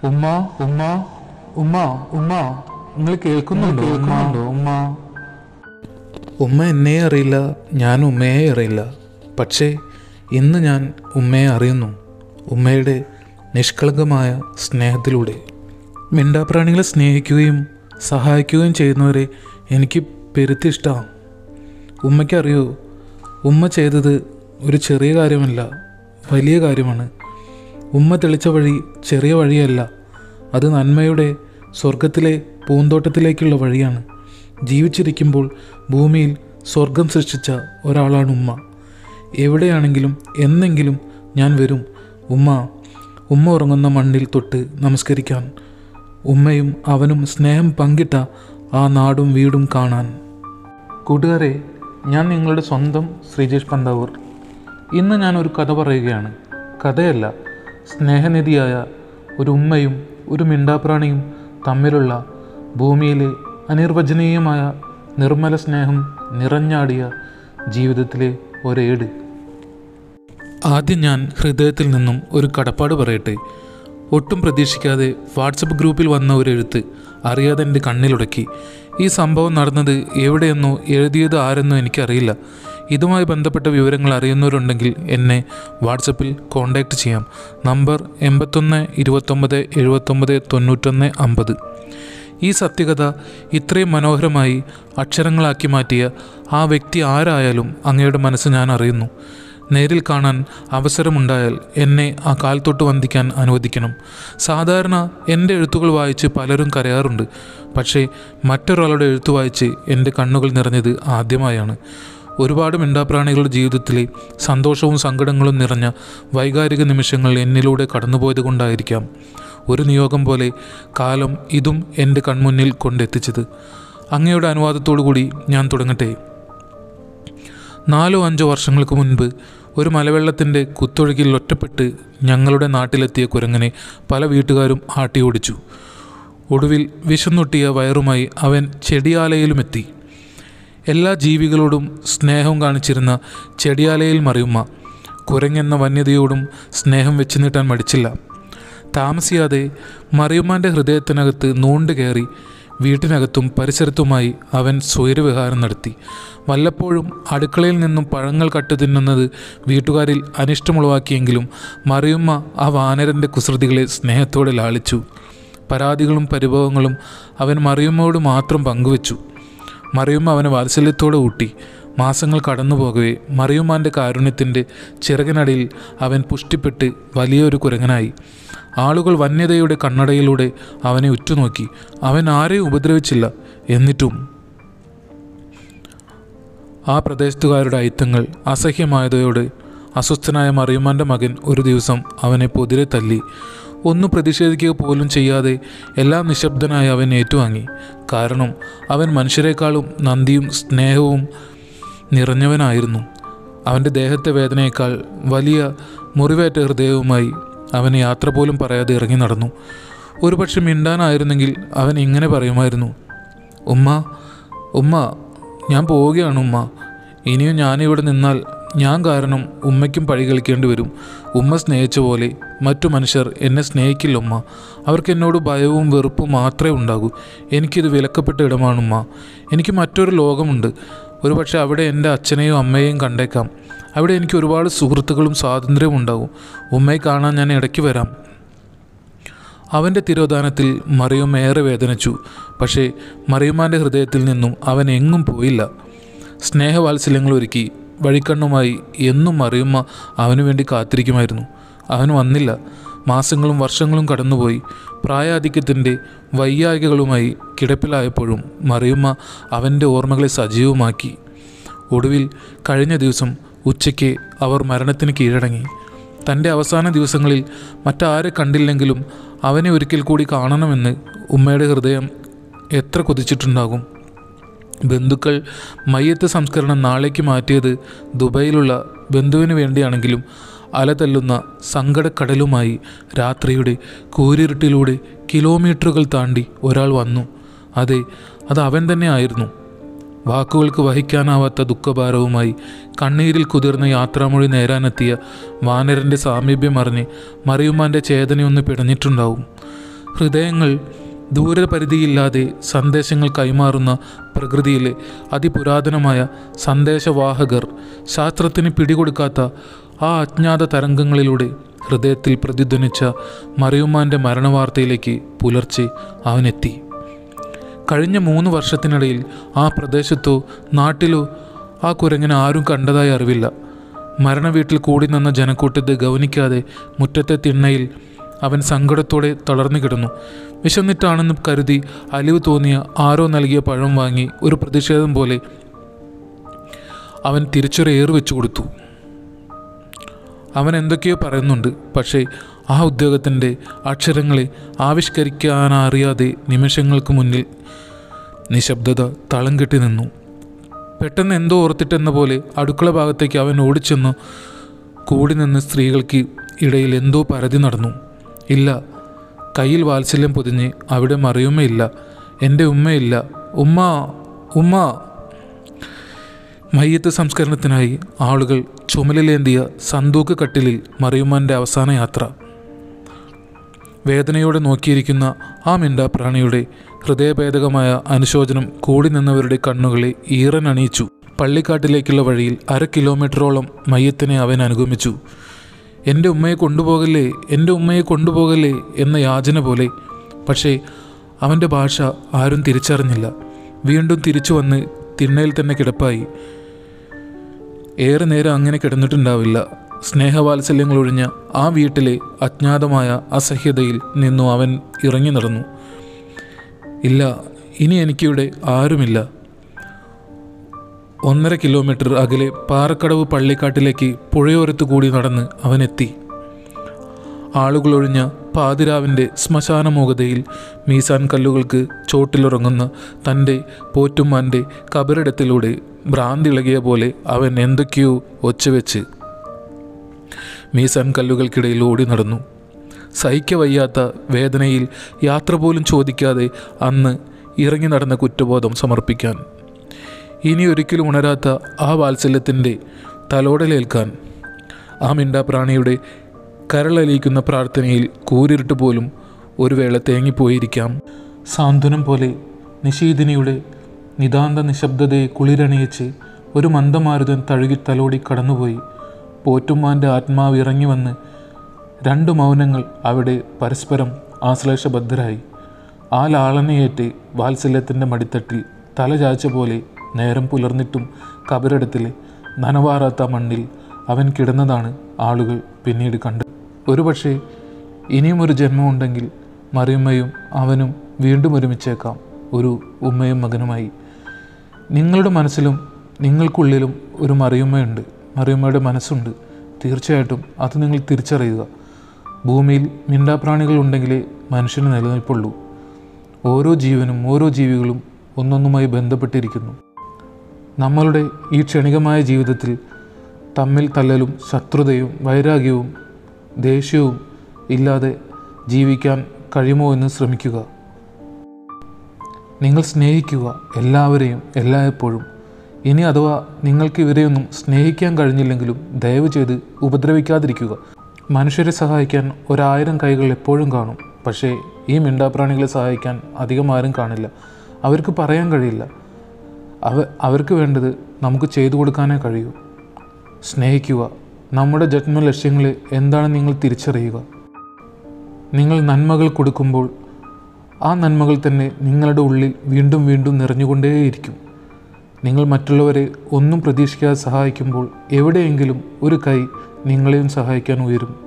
ഉമ്മ ഉമ്മ ഉമ്മ ഉമ്മ നിങ്ങൾ കേൾക്കുന്നുണ്ടോ കേൾക്കുന്നുണ്ടോ ഉമ്മ ഉമ്മ എന്നെ അറിയില്ല ഞാൻ ഉമ്മയെ അറിയില്ല പക്ഷേ ഇന്ന് ഞാൻ ഉമ്മയെ അറിയുന്നു ഉമ്മയുടെ നിഷ്കളങ്കമായ സ്നേഹത്തിലൂടെ മിണ്ടാപ്രാണികളെ സ്നേഹിക്കുകയും സഹായിക്കുകയും ചെയ്യുന്നവരെ എനിക്ക് പെരുത്തി ഇഷ്ടമാണ് ഉമ്മയ്ക്കറിയോ ഉമ്മ ചെയ്തത് ഒരു ചെറിയ കാര്യമല്ല വലിയ കാര്യമാണ് ഉമ്മ തെളിച്ച വഴി ചെറിയ വഴിയല്ല അത് നന്മയുടെ സ്വർഗത്തിലെ പൂന്തോട്ടത്തിലേക്കുള്ള വഴിയാണ് ജീവിച്ചിരിക്കുമ്പോൾ ഭൂമിയിൽ സ്വർഗം സൃഷ്ടിച്ച ഒരാളാണ് ഉമ്മ എവിടെയാണെങ്കിലും എന്നെങ്കിലും ഞാൻ വരും ഉമ്മ ഉമ്മ ഉറങ്ങുന്ന മണ്ണിൽ തൊട്ട് നമസ്കരിക്കാൻ ഉമ്മയും അവനും സ്നേഹം പങ്കിട്ട ആ നാടും വീടും കാണാൻ കൂട്ടുകാരെ ഞാൻ നിങ്ങളുടെ സ്വന്തം ശ്രീജേഷ് പന്താവൂർ ഇന്ന് ഞാൻ ഒരു കഥ പറയുകയാണ് കഥയല്ല സ്നേഹനിധിയായ ഒരു ഉമ്മയും ഒരു മിണ്ടാപ്രാണിയും തമ്മിലുള്ള ഭൂമിയിലെ അനിർവചനീയമായ നിർമ്മല സ്നേഹം നിറഞ്ഞാടിയ ജീവിതത്തിലെ ഒരേട് ആദ്യം ഞാൻ ഹൃദയത്തിൽ നിന്നും ഒരു കടപ്പാട് പറയട്ടെ ഒട്ടും പ്രതീക്ഷിക്കാതെ വാട്സപ്പ് ഗ്രൂപ്പിൽ വന്ന ഒരു എഴുത്ത് അറിയാതെ എൻ്റെ കണ്ണിലുടക്കി ഈ സംഭവം നടന്നത് എവിടെയെന്നോ എഴുതിയത് ആരെന്നോ എനിക്കറിയില്ല ഇതുമായി ബന്ധപ്പെട്ട വിവരങ്ങൾ അറിയുന്നവരുണ്ടെങ്കിൽ എന്നെ വാട്സപ്പിൽ കോൺടാക്റ്റ് ചെയ്യാം നമ്പർ എൺപത്തൊന്ന് ഇരുപത്തൊമ്പത് എഴുപത്തൊമ്പത് തൊണ്ണൂറ്റൊന്ന് അമ്പത് ഈ സത്യകഥ ഇത്രയും മനോഹരമായി അക്ഷരങ്ങളാക്കി മാറ്റിയ ആ വ്യക്തി ആരായാലും അങ്ങയുടെ മനസ്സ് ഞാൻ അറിയുന്നു നേരിൽ കാണാൻ അവസരമുണ്ടായാൽ എന്നെ ആ കാൽത്തൊട്ട് വന്ദിക്കാൻ അനുവദിക്കണം സാധാരണ എൻ്റെ എഴുത്തുകൾ വായിച്ച് പലരും കരയാറുണ്ട് പക്ഷേ മറ്റൊരാളുടെ എഴുത്ത് വായിച്ച് എൻ്റെ കണ്ണുകൾ നിറഞ്ഞത് ആദ്യമായാണ് ഒരുപാട് മിണ്ടാപ്രാണികളുടെ ജീവിതത്തിലെ സന്തോഷവും സങ്കടങ്ങളും നിറഞ്ഞ വൈകാരിക നിമിഷങ്ങൾ എന്നിലൂടെ കടന്നുപോയത് കൊണ്ടായിരിക്കാം ഒരു നിയോഗം പോലെ കാലം ഇതും എൻ്റെ കൺമുന്നിൽ കൊണ്ടെത്തിച്ചത് അങ്ങയുടെ അനുവാദത്തോടു കൂടി ഞാൻ തുടങ്ങട്ടെ നാലോ അഞ്ചോ വർഷങ്ങൾക്ക് മുൻപ് ഒരു മലവെള്ളത്തിൻ്റെ കുത്തൊഴുകിൽ ഒറ്റപ്പെട്ട് ഞങ്ങളുടെ നാട്ടിലെത്തിയ കുരങ്ങനെ പല വീട്ടുകാരും ആട്ടിയോടിച്ചു ഒടുവിൽ വിശന്നൊട്ടിയ വയറുമായി അവൻ ചെടിയാലയിലുമെത്തി എല്ലാ ജീവികളോടും സ്നേഹം കാണിച്ചിരുന്ന ചെടിയാലയിൽ മറിയുമ്മ കുരങ്ങെന്ന വന്യതയോടും സ്നേഹം വെച്ച് നീട്ടാൻ മടിച്ചില്ല താമസിയാതെ മറിയുമ്മാൻ്റെ ഹൃദയത്തിനകത്ത് നൂണ്ട് കയറി വീട്ടിനകത്തും പരിസരത്തുമായി അവൻ സ്വൈരവിഹാരം നടത്തി വല്ലപ്പോഴും അടുക്കളയിൽ നിന്നും പഴങ്ങൾ കട്ടു തിന്നുന്നത് വീട്ടുകാരിൽ അനിഷ്ടമുളവാക്കിയെങ്കിലും മറിയുമ്മ ആ വാനരൻ്റെ കുസൃതികളെ സ്നേഹത്തോടെ ലാളിച്ചു പരാതികളും പരിഭവങ്ങളും അവൻ മറിയുമ്മയോട് മാത്രം പങ്കുവച്ചു മറിയുമ്മ അവനെ വാത്സല്യത്തോടെ ഊട്ടി മാസങ്ങൾ കടന്നു പോകവേ മറിയുമ്മാൻ്റെ കാരുണ്യത്തിൻ്റെ ചിറകിനടിയിൽ അവൻ പുഷ്ടിപ്പെട്ട് വലിയൊരു കുരങ്ങനായി ആളുകൾ വന്യതയുടെ കണ്ണടയിലൂടെ അവനെ ഉറ്റുനോക്കി അവൻ ആരെയും ഉപദ്രവിച്ചില്ല എന്നിട്ടും ആ പ്രദേശത്തുകാരുടെ അയിത്തങ്ങൾ അസഹ്യമായതയോടെ അസ്വസ്ഥനായ മറിയുമ്മാൻ്റെ മകൻ ഒരു ദിവസം അവനെ പൊതിരെ തല്ലി ഒന്നും പ്രതിഷേധിക്കുക പോലും ചെയ്യാതെ എല്ലാം നിശബ്ദനായി അവൻ ഏറ്റുവാങ്ങി കാരണം അവൻ മനുഷ്യരെക്കാളും നന്ദിയും സ്നേഹവും നിറഞ്ഞവനായിരുന്നു അവൻ്റെ ദേഹത്തെ വേദനയേക്കാൾ വലിയ മുറിവേറ്റ ഹൃദയവുമായി അവൻ യാത്ര പോലും പറയാതെ ഇറങ്ങി നടന്നു ഒരുപക്ഷെ മിണ്ടാനായിരുന്നെങ്കിൽ അവൻ ഇങ്ങനെ പറയുമായിരുന്നു ഉമ്മ ഉമ്മ ഞാൻ പോവുകയാണ് ഉമ്മ ഇനിയും ഞാനിവിടെ നിന്നാൽ ഞാൻ കാരണം ഉമ്മയ്ക്കും പഴി കളിക്കേണ്ടി വരും ഉമ്മ സ്നേഹിച്ച പോലെ മറ്റു മനുഷ്യർ എന്നെ സ്നേഹിക്കില്ല ഉമ്മ അവർക്ക് എന്നോട് ഭയവും വെറുപ്പും മാത്രമേ ഉണ്ടാകൂ എനിക്കിത് വിലക്കപ്പെട്ട ഇടമാണുമ്മ എനിക്ക് മറ്റൊരു ലോകമുണ്ട് ഒരുപക്ഷെ അവിടെ എൻ്റെ അച്ഛനെയും അമ്മയെയും കണ്ടേക്കാം അവിടെ എനിക്ക് ഒരുപാട് സുഹൃത്തുക്കളും സ്വാതന്ത്ര്യവും ഉണ്ടാകും ഉമ്മയെ കാണാൻ ഞാൻ ഇടയ്ക്ക് വരാം അവൻ്റെ തിരോധാനത്തിൽ മറിയം ഏറെ വേദനിച്ചു പക്ഷേ മറിയമ്മാൻ്റെ ഹൃദയത്തിൽ നിന്നും അവൻ എങ്ങും പോയില്ല സ്നേഹവാത്സല്യങ്ങൾ ഒരുക്കി വഴിക്കണ്ണുമായി എന്നും മറിയമ്മ അവനു വേണ്ടി കാത്തിരിക്കുമായിരുന്നു അവൻ വന്നില്ല മാസങ്ങളും വർഷങ്ങളും കടന്നുപോയി പ്രായാധിക്യത്തിൻ്റെ വൈയായികകളുമായി കിടപ്പിലായപ്പോഴും മറിയമ്മ അവൻ്റെ ഓർമ്മകളെ സജീവമാക്കി ഒടുവിൽ കഴിഞ്ഞ ദിവസം ഉച്ചയ്ക്ക് അവർ മരണത്തിന് കീഴടങ്ങി തൻ്റെ അവസാന ദിവസങ്ങളിൽ മറ്റാരെ കണ്ടില്ലെങ്കിലും അവനെ ഒരിക്കൽ കൂടി കാണണമെന്ന് ഉമ്മയുടെ ഹൃദയം എത്ര കൊതിച്ചിട്ടുണ്ടാകും ബന്ധുക്കൾ മയ്യത്ത് സംസ്കരണം നാളേക്ക് മാറ്റിയത് ദുബൈയിലുള്ള ബന്ധുവിന് വേണ്ടിയാണെങ്കിലും അലതല്ലുന്ന സങ്കടക്കടലുമായി രാത്രിയുടെ കൂരിരുട്ടിലൂടെ കിലോമീറ്ററുകൾ താണ്ടി ഒരാൾ വന്നു അതെ അത് അവൻ തന്നെ ആയിരുന്നു വാക്കുകൾക്ക് വഹിക്കാനാവാത്ത ദുഃഖഭാരവുമായി കണ്ണീരിൽ കുതിർന്ന യാത്രാമൊഴി നേരാനെത്തിയ വാനരൻ്റെ സാമീപ്യം അറിഞ്ഞ് മറിയുമ്മാൻ്റെ ചേതനയൊന്ന് പിടഞ്ഞിട്ടുണ്ടാവും ഹൃദയങ്ങൾ ദൂരപരിധിയില്ലാതെ സന്ദേശങ്ങൾ കൈമാറുന്ന പ്രകൃതിയിലെ അതിപുരാതനമായ സന്ദേശവാഹകർ ശാസ്ത്രത്തിന് പിടികൊടുക്കാത്ത ആ അജ്ഞാത തരംഗങ്ങളിലൂടെ ഹൃദയത്തിൽ പ്രതിധ്വനിച്ച മറിയുമാൻ്റെ മരണവാർത്തയിലേക്ക് പുലർച്ചെ അവനെത്തി കഴിഞ്ഞ മൂന്ന് വർഷത്തിനിടയിൽ ആ പ്രദേശത്തോ നാട്ടിലോ ആ കുരങ്ങനെ ആരും കണ്ടതായി അറിവില്ല മരണവീട്ടിൽ കൂടി നിന്ന ജനക്കൂട്ടത്തെ ഗൗനിക്കാതെ മുറ്റത്തെ തിണ്ണയിൽ അവൻ സങ്കടത്തോടെ തളർന്നു കിടന്നു വിശന്നിട്ടാണെന്ന് കരുതി അലിവ് തോന്നിയ ആരോ നൽകിയ പഴം വാങ്ങി ഒരു പ്രതിഷേധം പോലെ അവൻ തിരിച്ചൊരു ഏറ് വെച്ചു കൊടുത്തു അവൻ എന്തൊക്കെയോ പറയുന്നുണ്ട് പക്ഷേ ആ ഉദ്യോഗത്തിൻ്റെ അക്ഷരങ്ങളെ ആവിഷ്കരിക്കാനറിയാതെ നിമിഷങ്ങൾക്ക് മുന്നിൽ നിശബ്ദത തളം കെട്ടി നിന്നു പെട്ടെന്ന് എന്തോ ഓർത്തിട്ടെന്ന പോലെ അടുക്കള ഭാഗത്തേക്ക് അവൻ ഓടിച്ചെന്ന് കൂടി നിന്ന് സ്ത്രീകൾക്ക് ഇടയിൽ എന്തോ പരതി നടന്നു ഇല്ല കയ്യിൽ വാത്സല്യം പൊതിഞ്ഞ് അവിടെ മറിയുമ്മയില്ല എൻ്റെ ഉമ്മയില്ല ഉമ്മ ഉമ്മ മയ്യത്ത് സംസ്കരണത്തിനായി ആളുകൾ ചുമലിലേന്തിയ സന്തൂക്ക് കട്ടിലിൽ മറിയുമ്മൻ്റെ അവസാന യാത്ര വേദനയോടെ നോക്കിയിരിക്കുന്ന ആ മിണ്ടാപ്രാണിയുടെ ഹൃദയഭേദകമായ അനുശോചനം കൂടി നിന്നവരുടെ കണ്ണുകളെ ഈറനണിയിച്ചു പള്ളിക്കാട്ടിലേക്കുള്ള വഴിയിൽ അര കിലോമീറ്ററോളം മയ്യത്തിനെ അവൻ അനുഗമിച്ചു എൻ്റെ ഉമ്മയെ കൊണ്ടുപോകല്ലേ എൻ്റെ ഉമ്മയെ കൊണ്ടുപോകല്ലേ എന്ന യാചന പോലെ പക്ഷേ അവൻ്റെ ഭാഷ ആരും തിരിച്ചറിഞ്ഞില്ല വീണ്ടും തിരിച്ചു വന്ന് തിണ്ണയിൽ തന്നെ കിടപ്പായി ഏറെ നേരം അങ്ങനെ കിടന്നിട്ടുണ്ടാവില്ല സ്നേഹവാത്സല്യങ്ങൾ ഒഴിഞ്ഞ ആ വീട്ടിലെ അജ്ഞാതമായ അസഹ്യതയിൽ നിന്നു അവൻ ഇറങ്ങി നടന്നു ഇല്ല ഇനി എനിക്കിവിടെ ആരുമില്ല ഒന്നര കിലോമീറ്റർ അകലെ പാറക്കടവ് പള്ളിക്കാട്ടിലേക്ക് പുഴയോരത്ത് കൂടി നടന്ന് അവനെത്തി ആളുകളൊഴിഞ്ഞ പാതിരാവിൻ്റെ ശ്മശാനമോകതയിൽ മീസാൻ കല്ലുകൾക്ക് ചോട്ടിലുറങ്ങുന്ന തൻ്റെ പോറ്റുമാൻ്റെ കബറിടത്തിലൂടെ ഭ്രാന്തിളകിയ പോലെ അവൻ എന്തൊക്കെയോ ഒച്ചവെച്ച് മീസാൻ കല്ലുകൾക്കിടയിൽ ഓടി നടന്നു സഹിക്ക വയ്യാത്ത വേദനയിൽ യാത്ര പോലും ചോദിക്കാതെ അന്ന് ഇറങ്ങി നടന്ന കുറ്റബോധം സമർപ്പിക്കാൻ ഇനി ഒരിക്കലും ഉണരാത്ത ആ വാത്സല്യത്തിൻ്റെ തലോടലേൽക്കാൻ ആ മിണ്ടാപ്രാണിയുടെ കരളലിയിക്കുന്ന പ്രാർത്ഥനയിൽ കൂരിരുട്ട് പോലും ഒരു വേള തേങ്ങിപ്പോയിരിക്കാം സാന്ത്വനം പോലെ നിശീതിനിയുടെ നിതാന്ത നിശബ്ദതയെ കുളിരണിയിച്ച് ഒരു മന്ദമാരുതൻ തഴുകി തലോടി കടന്നുപോയി പോറ്റുമ്മാൻ്റെ ആത്മാവ് ഇറങ്ങി വന്ന് രണ്ടു മൗനങ്ങൾ അവിടെ പരസ്പരം ആശ്ലേഷബദ്ധരായി ആ ലാളനയേറ്റ് വാത്സല്യത്തിൻ്റെ മടിത്തട്ടിൽ തല ചായ്ച്ച പോലെ നേരം പുലർന്നിട്ടും കബറിടത്തിലെ നനവാറാത്ത മണ്ണിൽ അവൻ കിടന്നതാണ് ആളുകൾ പിന്നീട് കണ്ടത് ഒരുപക്ഷെ ഇനിയും ഒരു ജന്മമുണ്ടെങ്കിൽ മറിയമ്മയും അവനും വീണ്ടും ഒരുമിച്ചേക്കാം ഒരു ഉമ്മയും മകനുമായി നിങ്ങളുടെ മനസ്സിലും നിങ്ങൾക്കുള്ളിലും ഒരു മറിയമ്മയുണ്ട് മറിയമ്മയുടെ മനസ്സുണ്ട് തീർച്ചയായിട്ടും അത് നിങ്ങൾ തിരിച്ചറിയുക ഭൂമിയിൽ മിണ്ടാപ്രാണികൾ ഉണ്ടെങ്കിലേ മനുഷ്യന് നിലനിൽപ്പുള്ളൂ ഓരോ ജീവനും ഓരോ ജീവികളും ഒന്നൊന്നുമായി ബന്ധപ്പെട്ടിരിക്കുന്നു നമ്മളുടെ ഈ ക്ഷണികമായ ജീവിതത്തിൽ തമ്മിൽ തല്ലലും ശത്രുതയും വൈരാഗ്യവും ദേഷ്യവും ഇല്ലാതെ ജീവിക്കാൻ കഴിയുമോ എന്ന് ശ്രമിക്കുക നിങ്ങൾ സ്നേഹിക്കുക എല്ലാവരെയും എല്ലായ്പ്പോഴും ഇനി അഥവാ നിങ്ങൾക്ക് ഇവരെയൊന്നും സ്നേഹിക്കാൻ കഴിഞ്ഞില്ലെങ്കിലും ദയവ് ചെയ്ത് ഉപദ്രവിക്കാതിരിക്കുക മനുഷ്യരെ സഹായിക്കാൻ ഒരായിരം കൈകൾ എപ്പോഴും കാണും പക്ഷേ ഈ മിണ്ടാപ്രാണികളെ സഹായിക്കാൻ അധികം ആരും കാണില്ല അവർക്ക് പറയാൻ കഴിയില്ല അവ അവർക്ക് വേണ്ടത് നമുക്ക് ചെയ്തു കൊടുക്കാനേ കഴിയൂ സ്നേഹിക്കുക നമ്മുടെ ജന്മ ലക്ഷ്യങ്ങൾ എന്താണെന്ന് നിങ്ങൾ തിരിച്ചറിയുക നിങ്ങൾ നന്മകൾ കൊടുക്കുമ്പോൾ ആ നന്മകൾ തന്നെ നിങ്ങളുടെ ഉള്ളിൽ വീണ്ടും വീണ്ടും നിറഞ്ഞുകൊണ്ടേയിരിക്കും നിങ്ങൾ മറ്റുള്ളവരെ ഒന്നും പ്രതീക്ഷിക്കാതെ സഹായിക്കുമ്പോൾ എവിടെയെങ്കിലും ഒരു കൈ നിങ്ങളെയും സഹായിക്കാൻ ഉയരും